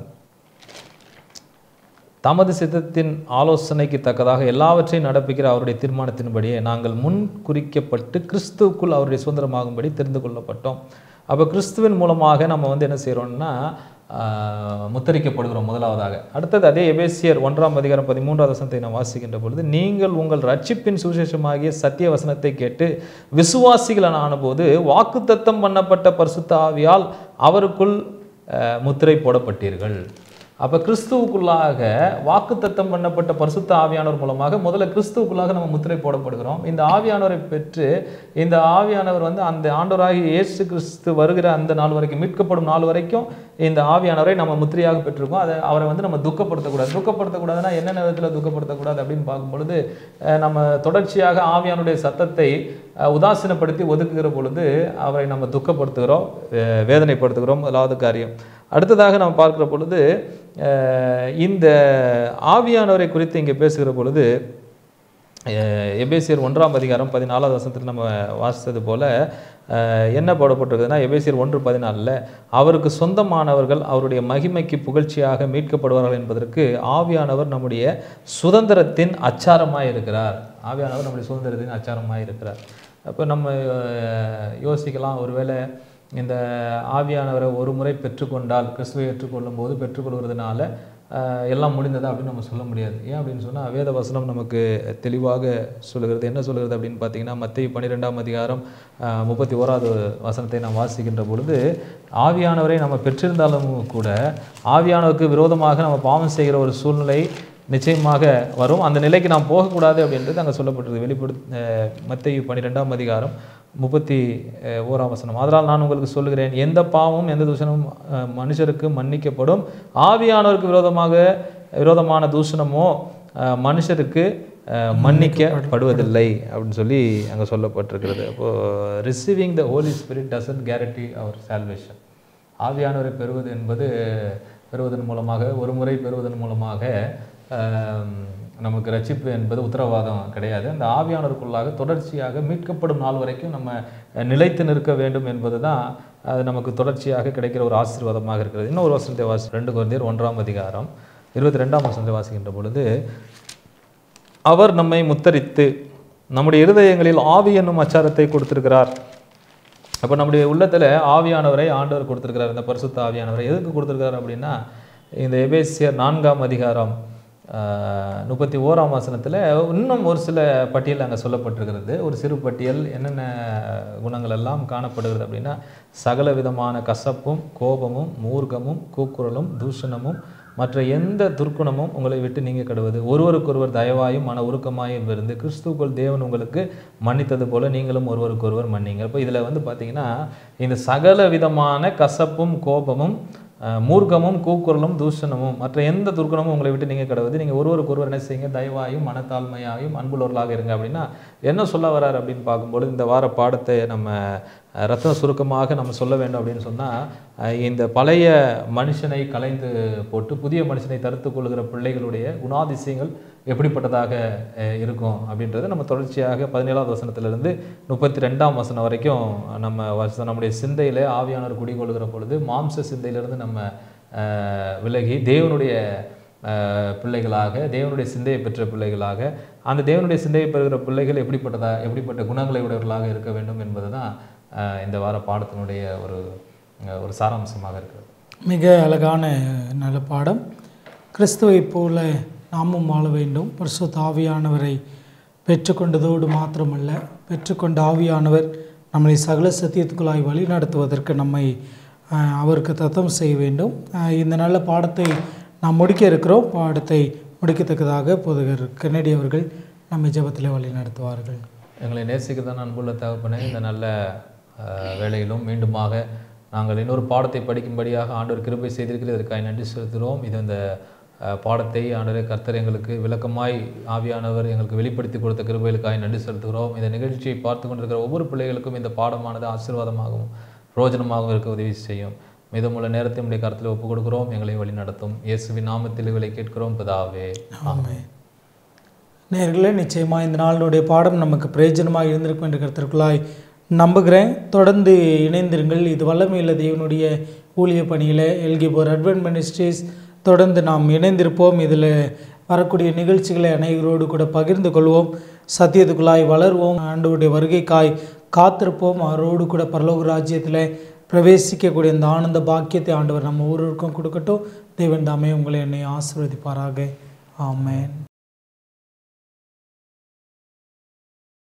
தமது சித்தத்தின் ஆலோசனைக்கு தக்கதாக எல்லாவற்றையும் நடப்பிக்கிற அவருடைய தீர்மானத்தின்படியே நாங்கள் முன் குறிக்கப்பட்டு கிறிஸ்துவுக்குள் அவருடைய சுதந்திரமாகும்படி தெரிந்து கொள்ளப்பட்டோம் அப்போ கிறிஸ்துவின் மூலமாக நம்ம வந்து என்ன செய்கிறோம்னா ஆஹ், முத்தரிக்கப்படுகிறோம் முதலாவதாக அடுத்தது அதே எபேசியர் ஒன்றாம் அதிகாரம் பதிமூன்றாவது வசனத்தை நாம் வாசிக்கின்ற பொழுது நீங்கள் உங்கள் ரட்சிப்பின் சுவிசேஷமாகிய சத்திய வசனத்தை கேட்டு விசுவாசிகளான ஆனபோது வாக்குத்தத்தம் பண்ணப்பட்ட பரிசுத்த ஆவியால் அவருக்குள் ஆஹ், முத்திரை போடப்பட்டீர்கள் அப்போ கிறிஸ்துவுக்குள்ளாக வாக்குத்தத்தம் பண்ணப்பட்ட பரிசுத்த ஆவியானவர் மூலமாக முதல்ல கிறிஸ்துவுக்குள்ளாக நம்ம முத்திரை போடப்படுகிறோம் இந்த ஆவியானவரை பெற்று இந்த ஆவியானவர் வந்து அந்த ஆண்டவராகிய இயேசு கிறிஸ்து வருகிற அந்த நாள் வரைக்கும் மீட்கப்படும் நாள் வரைக்கும் இந்த ஆவியானவரை நம்ம முத்திரையாக பெற்றிருக்கோம் அதை அவரை வந்து நம்ம துக்கப்படுத்தக்கூடாது துக்கப்படுத்தக்கூடாதுன்னா என்னென்ன விதத்தில் துக்கப்படுத்தக்கூடாது அப்படின்னு பார்க்கும் பொழுது அஹ், நம்ம தொடர்ச்சியாக ஆவியானுடைய சத்தத்தை அஹ், உதாசீனப்படுத்தி ஒதுக்குகிற பொழுது அவரை நம்ம துக்கப்படுத்துகிறோம் அஹ், வேதனைப்படுத்துகிறோம் முதலாவது காரியம் அடுத்ததாக நம்ம பார்க்கிற பொழுது அஹ், இந்த ஆவியானவரை குறித்து இங்கே பேசுகிற பொழுது அஹ், எபேசியர் ஒன்றாம் அதிகாரம் பதினாலாவது வசனத்தில் நம்ம வாசித்தது போல அஹ், என்ன போடப்பட்டிருக்குதுன்னா எபேசியர் ஒன்று பதினாலில் அவருக்கு சொந்தமானவர்கள் அவருடைய மகிமைக்கு புகழ்ச்சியாக மீட்கப்படுவார்கள் என்பதற்கு ஆவியானவர் நம்முடைய சுதந்திரத்தின் அச்சாரமாய் இருக்கிறார் ஆவியானவர் நம்முடைய சுதந்திரத்தின் அச்சாரமாய் இருக்கிறார் அப்போ நம்ம அஹ், யோசிக்கலாம் ஒருவேளை இந்த ஆவியானவரை ஒரு முறை பெற்றுக்கொண்டால் கிறிஸ்துவை ஏற்றுக்கொள்ளும் போது பெற்றுக்கொள்வதனால அஹ், எல்லாம் முடிந்ததா அப்படின்னு நம்ம சொல்ல முடியாது ஏன் அப்படின்னு சொன்னால் வேத வசனம் நமக்கு தெளிவாக சொல்லுகிறது என்ன சொல்லுகிறது அப்படின்னு பார்த்தீங்கன்னா மத்திய பன்னிரெண்டாம் அதிகாரம் அஹ், முப்பத்தி ஓராவது வசனத்தை நாம் வாசிக்கின்ற பொழுது ஆவியானவரை நம்ம பெற்றிருந்தாலும் கூட ஆவியானவருக்கு விரோதமாக நம்ம பாவம் செய்கிற ஒரு சூழ்நிலை நிச்சயமாக வரும் அந்த நிலைக்கு நாம் போகக்கூடாது அப்படின்றது அங்கே சொல்லப்பட்டிருக்கு வெளிப்படு மத்திய பன்னிரெண்டாம் அதிகாரம் முப்பத்தி அஹ், ஓராம் வசனம் அதனால் நான் உங்களுக்கு சொல்லுகிறேன் எந்த பாவமும் எந்த தூஷணமும் அஹ், மனுஷருக்கு மன்னிக்கப்படும் ஆவியானவருக்கு விரோதமாக விரோதமான தூஷணமோ அஹ், மனுஷருக்கு அஹ், மன்னிக்கப்படுவதில்லை அப்படின்னு சொல்லி அங்கே சொல்லப்பட்டிருக்கிறது அப்போது receiving the Holy Spirit doesn't guarantee அவர் சால்வேஷன் ஆவியானவரை பெறுவது என்பது பெறுவதன் மூலமாக ஒரு முறை பெறுவதன் மூலமாக ஆம், நமக்கு ரட்சிப்பு என்பது உத்தரவாதம் கிடையாது அந்த ஆவியானவருக்குள்ளாக தொடர்ச்சியாக மீட்கப்படும் நாள் வரைக்கும் நம்ம அஹ், நிலைத்து நிற்க வேண்டும் என்பது தான் அது நமக்கு தொடர்ச்சியாக கிடைக்கிற ஒரு ஆசீர்வாதமாக இருக்கிறது இன்னும் ஒரு வசனத்தை வாசி ரெண்டு குழந்தையர் ஒன்றாம் அதிகாரம் இருபத்தி ரெண்டாம் வசனத்தை வாசிக்கின்ற பொழுது அவர் நம்மை முத்தரித்து நம்முடைய இருதயங்களில் ஆவி என்னும் அச்சாரத்தை கொடுத்திருக்கிறார் அப்போ நம்முடைய உள்ளத்தில் ஆவியானவரை ஆண்டவர் கொடுத்திருக்கிறார் இந்த பரிசுத்த ஆவியானவரை எதுக்கு கொடுத்திருக்கிறார் அப்படின்னா இந்த எபேசியர் நான்காம் அதிகாரம் முப்பத்தி ஓராம் வசனத்தில் இன்னும் ஒரு சில பட்டியல் அங்கே சொல்லப்பட்டிருக்கிறது ஒரு சிறு பட்டியல் என்னென்ன குணங்கள் எல்லாம் காணப்படுகிறது அப்படின்னா சகல விதமான கசப்பும் கோபமும் மூர்க்கமும் கூக்குரலும் தூஷணமும் மற்ற எந்த துர்க்குணமும் உங்களை விட்டு நீங்க கடுவது ஒருவருக்கொருவர் தயவாயும் மன உருக்கமாயும் இருந்து கிறிஸ்துக்குள் தேவன் உங்களுக்கு மன்னித்தது போல நீங்களும் ஒருவருக்கொருவர் மன்னிங்க இப்போ இதில் வந்து பார்த்தீங்கன்னா இந்த சகல விதமான கசப்பும் கோபமும் அஹ், மூர்க்கமும் கூக்குரலும் தூஷணமும் மற்ற எந்த துர்க்குணமும் உங்களை விட்டு நீங்கள் கிடவது நீங்கள் ஒருவருக்கு ஒருவர் என்ன செய்யுங்க தயவாயும் மனத்தாழ்மையாயும் அன்புள்ளவர்களாக இருங்க அப்படின்னா என்ன சொல்ல வரார் அப்படின்னு பார்க்கும்போது இந்த வார பாடத்தை நம்ம அஹ், ரத்ன சுருக்கமாக நம்ம சொல்ல வேண்டும் அப்படின்னு சொன்னால் இந்த பழைய மனுஷனை கலைந்து போட்டு புதிய மனுஷனை தடுத்துக் கொள்கிற பிள்ளைகளுடைய குணாதிசயங்கள் எப்படிப்பட்டதாக அஹ், இருக்கும் அப்படின்றத நம்ம தொடர்ச்சியாக பதினேழாவது வசனத்திலிருந்து முப்பத்தி ரெண்டாம் வசனம் வரைக்கும் நம்ம வச நம்முடைய சிந்தையில் ஆவியானவர் குடிகொள்கிற பொழுது மாம்ச சிந்தையிலிருந்து நம்ம அஹ், விலகி தேவனுடைய அஹ், பிள்ளைகளாக தேவனுடைய சிந்தையை பெற்ற பிள்ளைகளாக அந்த தேவனுடைய சிந்தையை பெறுகிற பிள்ளைகள் எப்படிப்பட்டதா எப்படிப்பட்ட குணங்களை உடையவர்களாக இருக்க வேண்டும் என்பது தான் இந்த வார பாடத்தினுடைய ஒரு அஹ், ஒரு சாராம்சமாக இருக்கிறது மிக அழகான நல்ல பாடம் கிறிஸ்துவைப் போல நாமும் வாழ வேண்டும் பரிசுத்த ஆவியானவரை பெற்றுக்கொண்டதோடு மாத்திரமல்ல பெற்றுக்கொண்ட ஆவியானவர் நம்மளை சகல சத்தியத்துக்குள்ளாய் வழி நடத்துவதற்கு நம்மை அஹ், அவருக்கு தத்தம் செய்ய வேண்டும் அஹ், இந்த நல்ல பாடத்தை நாம் முடிக்க இருக்கிறோம் பாடத்தை முடிக்கத்தக்கதாக போதகர் கென்னடி அவர்கள் நம்மை ஜெபத்திலே வழி நடத்துவார்கள் எங்களை நேசிக்கிறதான அன்புள்ள தகப்பனே இந்த நல்ல அஹ், வேளையிலும் மீண்டுமாக நாங்கள் இன்னொரு பாடத்தை படிக்கும்படியாக ஆண்டவர் கிருபை செய்திருக்கிறது இதற்காக நன்றி செலுத்துகிறோம் இது இந்த அஹ், பாடத்தை ஆண்டவரே கர்த்தர் எங்களுக்கு விளக்கமாய் ஆவியானவர் எங்களுக்கு வெளிப்படுத்தி கொடுத்த கிருபைகளுக்காக நன்றி செலுத்துகிறோம் இந்த நிகழ்ச்சியை பார்த்து கொண்டிருக்கிற ஒவ்வொரு பிள்ளைகளுக்கும் இந்த பாடமானது ஆசீர்வாதமாகவும் பிரயோஜனமாகவும் இருக்க உதவி செய்யும் மீதமுள்ள நேரத்தை உடைய கருத்தில் ஒப்புக் கொடுக்கிறோம் எங்களை வழி நடத்தும் இயேசுவின் நாமத்தில் இவளை கேட்கிறோம் பிதாவே ஆமென் நேர்களே நிச்சயமாக இந்த நாளினுடைய பாடம் நமக்கு பிரயோஜனமாக இருந்திருக்கும் என்ற கருத்திற்குள்ளாய் நம்புகிறேன் தொடர்ந்து இணைந்திருங்கள் இது வல்லமையுள்ள தேவனுடைய ஊழிய பணியில் எல்கிபோர் அட்வென்ட் மினிஸ்ட்ரீஸ் தொடர்ந்து நாம் இணைந்திருப்போம் இதில் வரக்கூடிய நிகழ்ச்சிகளை அனைவரோடு கூட பகிர்ந்து கொள்வோம் சத்தியத்துக்குள்ளாய் வளருவோம் ஆண்டவருடைய வருகைக்காய் காத்திருப்போம் அவரோடு கூட பரலோக ராஜ்யத்தில் பிரவேசிக்கக்கூடிய இந்த ஆனந்த பாக்கியத்தை ஆண்டவர் நம்ம ஒவ்வொருவருக்கும் கொடுக்கட்டும் தேவன் தாமே உங்களை என்னை ஆசீர்வதிப்பாராக ஆமென்